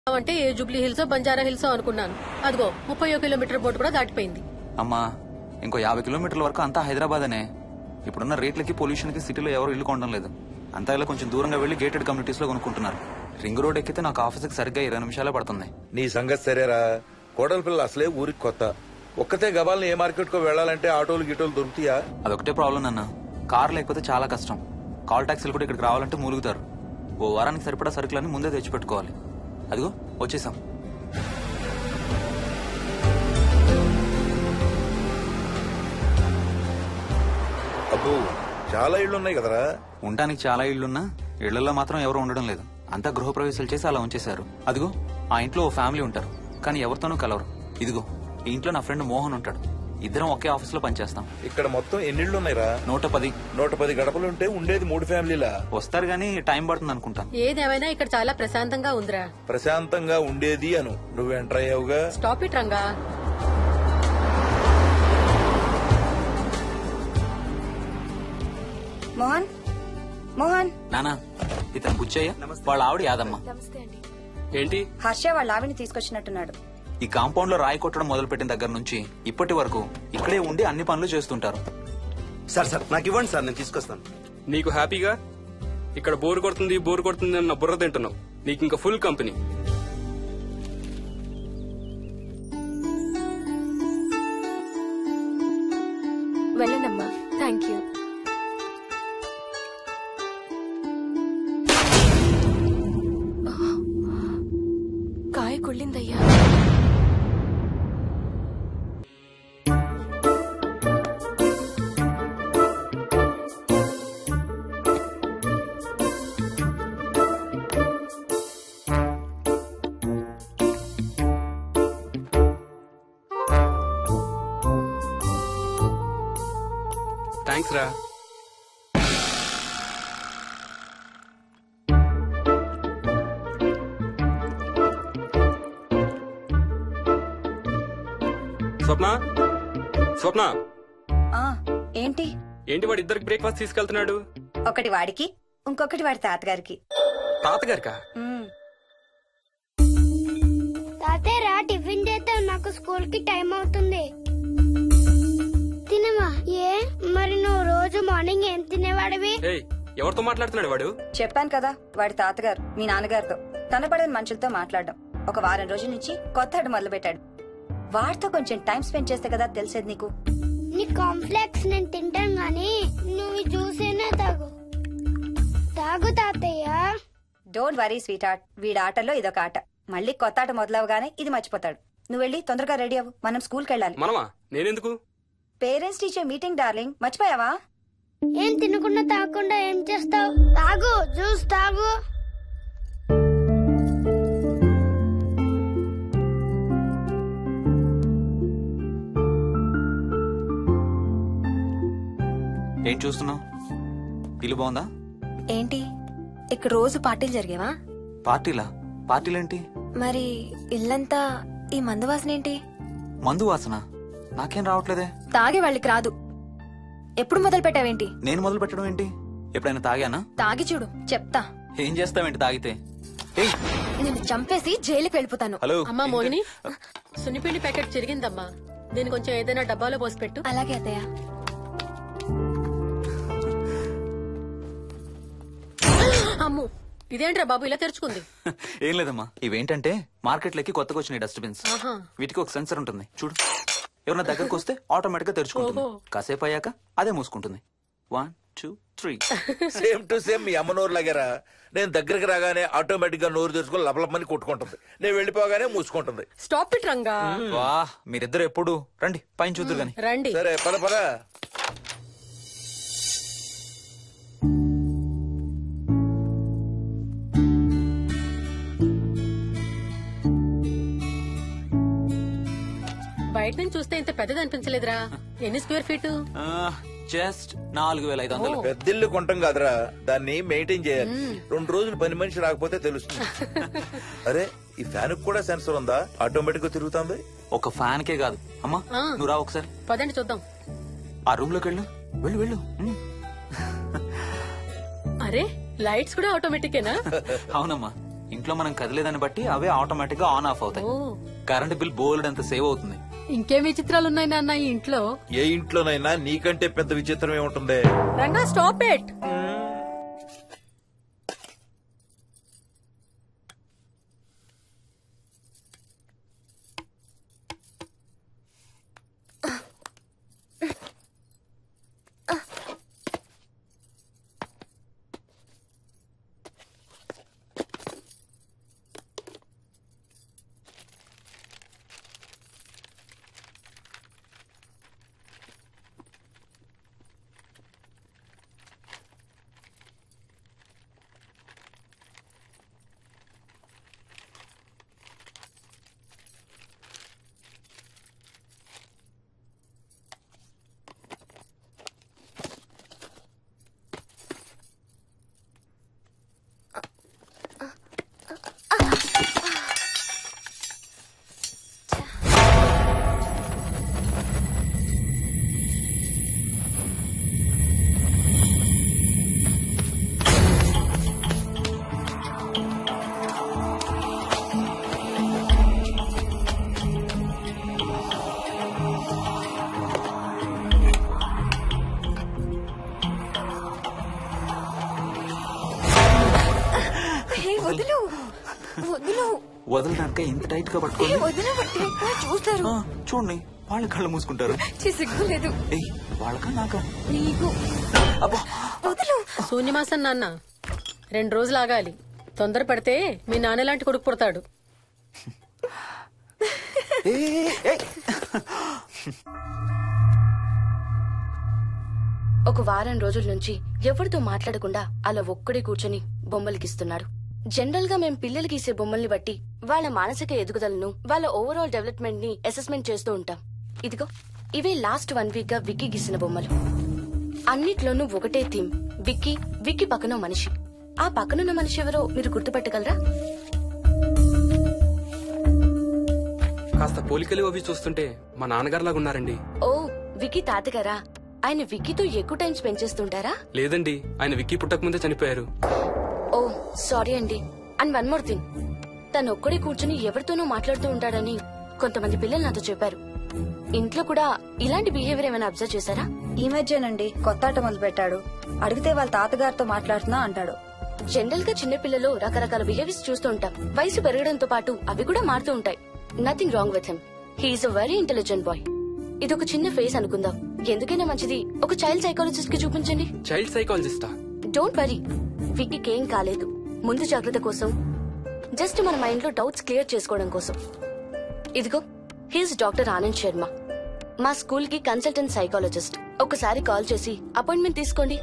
అంటే ఏ జూబ్లీ హిల్స్ బంజారా హిల్స్ అనుకున్నాను అదిగో ముప్పై కిలోమీటర్ బోర్డు కూడా దాటిపోయింది అమ్మా ఇంకో యాభై కిలోమీటర్ల వరకు అంతా హైదరాబాద్ అనే ఇప్పుడున్న రేట్లకి పొల్యూషన్ కి సిటీలో ఎవరు ఇల్లు కొనడం లేదు అంతా ఇలా కొంచెం దూరంగా వెళ్లి గేటెడ్ కమ్యూనిటీస్ లో కొనుక్కుంటున్నారు రింగ్ రోడ్ ఎక్కితే నాకు ఆఫీస్కి సరిగ్గా ఇరవై నిమిషాలే పడుతుంది నీ సంగతి సరేరా కోడల పిల్ల అసలే ఊరికి కొత్త ఒక్కతే గబాల్ని ఏ మార్కెట్ కో వెళ్ళాలంటే ఆటోలు గిటోలు దొరుకుతాయా అదొకటే ప్రాబ్లం అన్న కార్ లేకపోతే చాలా కష్టం కాల్ ట్యాక్సీలు కూడా ఇక్కడికి రావాలంటే మూలుగుతారు ఓ వారానికి సరిపడా సరుకులన్నీ ముందే తెచ్చిపెట్టుకోవాలి అదిగో వచ్చేసాం అబ్బో చాలా ఇళ్ళు ఉన్నాయి కదరా ఉండటానికి చాలా ఇళ్లున్నా ఇళ్లలో మాత్రం ఎవరు ఉండడం లేదు అంతా గృహప్రవేశాలు చేసి అలా ఉంచేశారు అదిగో ఆ ఇంట్లో ఓ ఫ్యామిలీ ఉంటారు కానీ ఎవరితోనూ కలవరు ఇదిగో ఈ ఇంట్లో నా ఫ్రెండ్ మోహన్ ఉంటాడు ఇద్దరం ఒకే ఆఫీస్ లో పనిచేస్తాం ఇక్కడ మొత్తం ఎన్నిళ్ళు ఉన్నాయిరా నూట పది నూట పది గడపలుంటే ఉండేది మూడు ఫ్యామిలీలా వస్తారు గానీ టైం పడుతుంది అనుకుంటా ఏదేమైనా ఇక్కడ చాలా ప్రశాంతంగా ఉందిరా ప్రశాంతంగా ఉండేది అను నువ్వు ఎంటర్ అయ్యావుగా స్టాప్ ఇట్ రంగా మోహన్ మోహన్ నానా ఇతను బుచ్చయ్య వాళ్ళ ఆవిడ యాదమ్మ ఏంటి హర్ష వాళ్ళ ఆవిని తీసుకొచ్చినట్టున్నాడు ఈ కాంపౌండ్ లో రాయి కొట్టడం మొదలుపెట్టిన దగ్గర నుంచి ఇప్పటి వరకు ఇక్కడే ఉండి అన్ని పనులు చేస్తుంటారు సార్ సార్ నాకు ఇవ్వండి సార్ నేను తీసుకొస్తాను నీకు హ్యాపీగా ఇక్కడ బోర్ కొడుతుంది బోర్ కొడుతుంది అన్న బుర్ర తింటున్నావు నీకు ఇంకా ఫుల్ కంపెనీ వెళ్ళండమ్మా థ్యాంక్ యూ కాయ కుళ్ళిందయ్యా థ్యాంక్స్ రా స్వప్న స్వప్న ఆ ఏంటి ఏంటి వాడు ఇద్దరికి బ్రేక్ఫాస్ట్ తీసుకెళ్తున్నాడు ఒకటి వాడికి ఇంకొకటి వాడి తాతగారికి తాతగారికా ఉమ్, తాతయ్య రా టిఫిన్ చేద్దాం నాకు స్కూల్ కి టైం అవుతుంది తినమా ఏ మరి నువ్వు రోజు మార్నింగ్ ఏం తినేవాడివి ఏయ్ ఎవరితో మాట్లాడుతున్నాడు వాడు చెప్పాను కదా వాడి తాతగారు మీ నాన్నగారితో కనపడని మనుషులతో మాట్లాడడం ఒక వారం రోజుల నుంచి కొత్త ఆడు మొదలు పెట్టాడు వాడితో కొంచెం టైం స్పెండ్ చేస్తే కదా తెలిసేది నీకు నీ కాంప్లెక్స్ నేను తింటాను గాని నువ్వు ఈ జ్యూసేనా తాగు తాగు తాతయ్య డోంట్ వరీ స్వీట్ ఆర్ట్ వీడి ఆటలో ఇదొక ఆట మళ్ళీ కొత్త ఆట మొదలవగానే ఇది మర్చిపోతాడు నువ్వు వెళ్ళి తొందరగా రెడీ అవ్వు మనం స్కూల్కి వెళ్ళాలి మనమా నేనెందుకు పేరెంట్స్ టీచర్ మీటింగ్ డార్లింగ్ మర్చిపోయావా ఏం తినకుండా తాగకుండా ఏం చేస్తావు తాగు జ్యూస్ తాగు ఏం చూస్తున్నావు ఇల్లు బాగుందా ఏంటి ఇక్కడ రోజు పార్టీలు జరిగేవా పార్టీలా పార్టీలేంటి మరి ఇల్లంతా ఈ మందు వాసన ఏంటి మందు వాసన నాకేం రావట్లేదే తాగే వాళ్ళకి రాదు ఎప్పుడు మొదలు పెట్టావేంటి నేను మొదలు పెట్టడం ఏంటి ఎప్పుడైనా తాగానా తాగి చూడు చెప్తా ఏం చేస్తావేంటి తాగితే ఏయ్ నేను చంపేసి జైలుకి వెళ్ళిపోతాను హలో అమ్మా మోహిని సున్నిపిండి ప్యాకెట్ చిరిగిందమ్మా దీని కొంచెం ఏదైనా డబ్బాలో పోసి పెట్టు అలాగే అత్తయ్య అమ్ము ఇదేంట్రా బాబు ఇలా తెరుచుకుంది ఏం లేదమ్మా ఇవేంటంటే మార్కెట్లోకి కొత్తగా వచ్చినాయి డస్ట్బిన్స్ ఆహా. వీటికి ఒక సెన్సర్ ఉంటుంది చూడు ఎవరైనా దగ్గరకు వస్తే ఆటోమేటిక్ గా తెరుచుకుంటుంది ఓహో. కాసేపు అయ్యాక అదే మూసుకుంటుంది one two three same to same మీ అమ్మ నోరు లాగారా నేను దగ్గరికి రాగానే ఆటోమేటిక్ గా నోరు తెరుచుకొని లపలపమని కొట్టుకుంటుంది నేను వెళ్ళిపోగానే మూసుకుంటుంది స్టాప్ ఇట్ రంగా వా మీరిద్దరు ఎప్పుడు రండి పైన చూద్దరు గాని రండి సరే పద పద బయట నుంచి చూస్తే ఇంత పెద్దది అనిపించలేదురా ఎన్ని స్క్వేర్ ఫీట్ జస్ట్ నాలుగు వేల ఐదు వందలు పెద్దిల్లు కొంటాం కాదురా దాన్ని మెయింటైన్ చేయాలి రెండు రోజులు పని మనిషి రాకపోతే తెలుస్తుంది అరే ఈ ఫ్యాన్ కూడా సెన్సర్ ఉందా ఆటోమేటిక్ గా తిరుగుతుంది ఒక ఫ్యాన్ కే కాదు అమ్మా ఆ. నువ్వు రా ఒకసారి పదండి చూద్దాం ఆ రూమ్ లోకి వెళ్ళు వెళ్ళు వెళ్ళు ఉమ్. అరే లైట్స్ కూడా ఆటోమేటికేనా అవునమ్మా ఇంట్లో మనం కదిలేదాన్ని బట్టి అవే ఆటోమేటిక్ గా ఆన్ ఆఫ్ అవుతాయి ఓ కరెంట్ బిల్ బోల్డ్ అంత సేవ్ అవుతుంది ఇంకేం విచిత్రాలు ఉన్నాయి నాన్న ఈ ఇంట్లో ఏ ఇంట్లోనైనా నీకంటే పెద్ద విచిత్రం ఏముంటుంది రంగా స్టాప్ ఇట్ హే, వదులు వదులు వదలడానిక ఇంత టైట్ గా హే, పట్టుకోండి వదులు పట్టి చూస్తారు ఆ, చూడండి వాళ్ళ కళ్ళు మూసుకుంటారు ఛీ, సిగ్గులేదు ఏయ్ వాళ్ళకా నాకా నీకు అబ్బా వదులు శూన్యమాసం నాన్న రెండు రోజులు ఆగాలి తొందర పడితే మీ నాన్న లాంటి కొడుకు పుడతాడు ఏయ్, ఏయ్. ఒక వారం రోజుల నుంచి ఎవరితో మాట్లాడకుండా అలా ఒక్కడే కూర్చొని బొమ్మలు గీస్తున్నాడు జనరల్ గా మేం పిల్లలు గీసే బొమ్మల్ని బట్టి వాళ్ళ మానసిక ఎదుగుదలను వాళ్ళ ఓవరాల్ డెవలప్మెంట్ ని అసెస్మెంట్ చేస్తూ ఉంటాం ఇదిగో ఇవే లాస్ట్ వన్ వీక్ గా విక్కీ గీసిన బొమ్మలు అన్నిట్లోనూ ఒకటే థీమ్ విక్కీ విక్కీ పక్కన మనిషి ఆ పక్కనున్న మనిషి ఎవరో మీరు గుర్తుపట్టగలరా కాస్త పోలికలు అవి చూస్తుంటే మా నాన్నగారులాగా ఉన్నారండి ఓ విక్కీ తాతగారా ఆయన విక్కీతో ఎక్కువ టైం స్పెండ్ చేస్తుంటారా లేదండి ఆయన విక్కీ పుట్టక ముందే చనిపోయారు ఓ సారీ అండి అండ్ వన్ మోర్ థింగ్ తను ఒక్కడే కూర్చుని ఎవరితోనూ మాట్లాడుతూ ఉంటాడని కొంతమంది పిల్లలు నాతో చెప్పారు ఇంట్లో కూడా ఇలాంటి బిహేవియర్ ఏమైనా అబ్జర్వ్ చేశారా ఈ మధ్యనండి కొత్త ఆట మొదలు పెట్టాడు అడిగితే వాళ్ళ తాతగారితో మాట్లాడుతున్నా అంటాడు జనరల్ గా చిన్న పిల్లలు రకరకాల బిహేవియర్స్ చూస్తూ ఉంటాం వయసు పెరగడంతో పాటు అవి కూడా మారుతూ ఉంటాయి nothing wrong with him he's a very intelligent boy ఇది ఒక చిన్న ఫేస్ అనుకుందాం ఎందుకైనా మంచిది ఒక చైల్డ్ సైకాలజిస్ట్ కి చూపించండి చైల్డ్ సైకాలజిస్టా డోంట్ వరీ వీటికి ఏం కాలేదు ముందు జాగ్రత్త కోసం జస్ట్ మన మైండ్ లో డౌట్స్ క్లియర్ చేసుకోవడం కోసం ఇదిగో హీస్ డాక్టర్ ఆనంద్ శర్మ మా స్కూల్ కి కన్సల్టెంట్ సైకాలజిస్ట్ ఒకసారి కాల్ చేసి అపాయింట్మెంట్ తీసుకోండి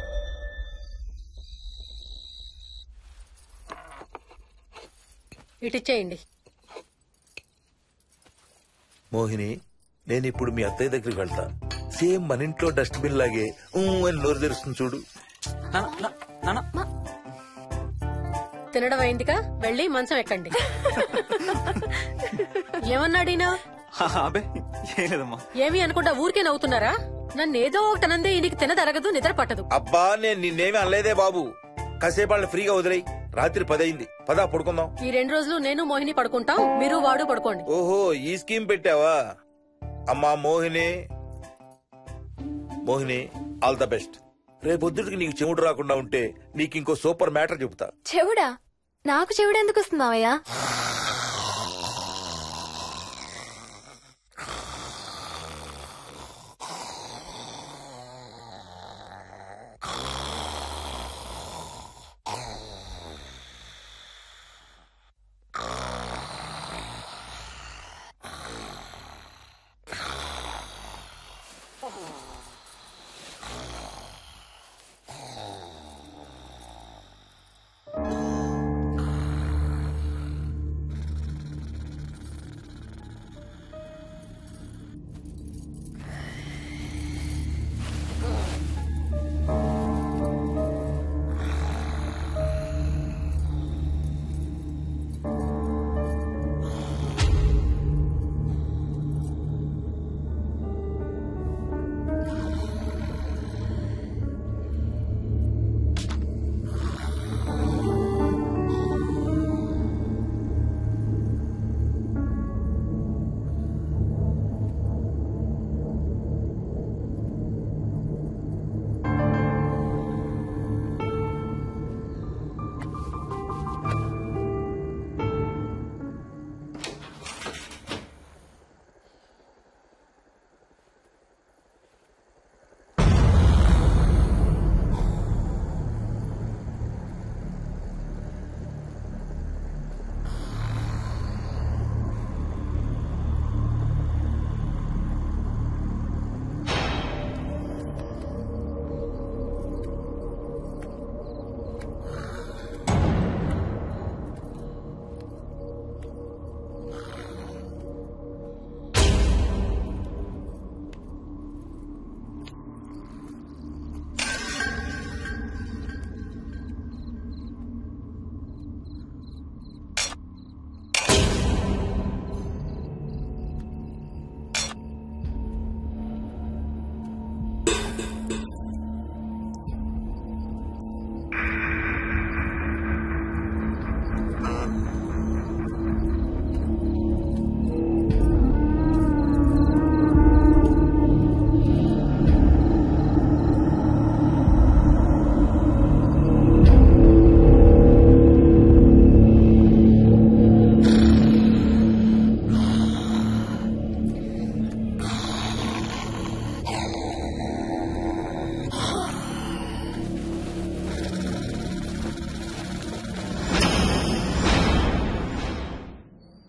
ఇటిచ్చేయండి మోహిని నేను ఇప్పుడు మీ అత్తయ్య దగ్గరికి వెళ్తా సేమ్ మన ఇంట్లో డస్ట్బిన్ లాగే ఊ అని నోరు తెరుస్తుంది చూడు నాన్న, నా- నాన్న తినడం అయిందిగా వెళ్ళి మంచం ఎక్కండి ఏమన్నాడినా హా, అబే ఏం లేదమ్మా ఏమి అనుకుంటా ఊరికే నవ్వుతున్నారా నన్ను ఏదో ఒకటి అనందే ఈయనకి తినదరగదు నిద్ర పట్టదు అబ్బా నేను నిన్నేమి అనలేదే బాబు కాసేపు వాళ్ళని ఫ్రీగా వదిలేయి రాత్రి పదయింది పదా పడుకుందాం ఈ రెండు రోజులు నేను మోహిని పడుకుంటాం మీరు వాడు పడుకోండి ఓహో ఈ స్కీమ్ పెట్టావా అమ్మా Mohini Mohini all the best రేపొద్దుటికి నీకు చెవుడు రాకుండా ఉంటే నీకు ఇంకో సూపర్ మ్యాటర్ చెబుతా చెవుడా నాకు చెవుడు ఎందుకు వస్తుంది మావయ్య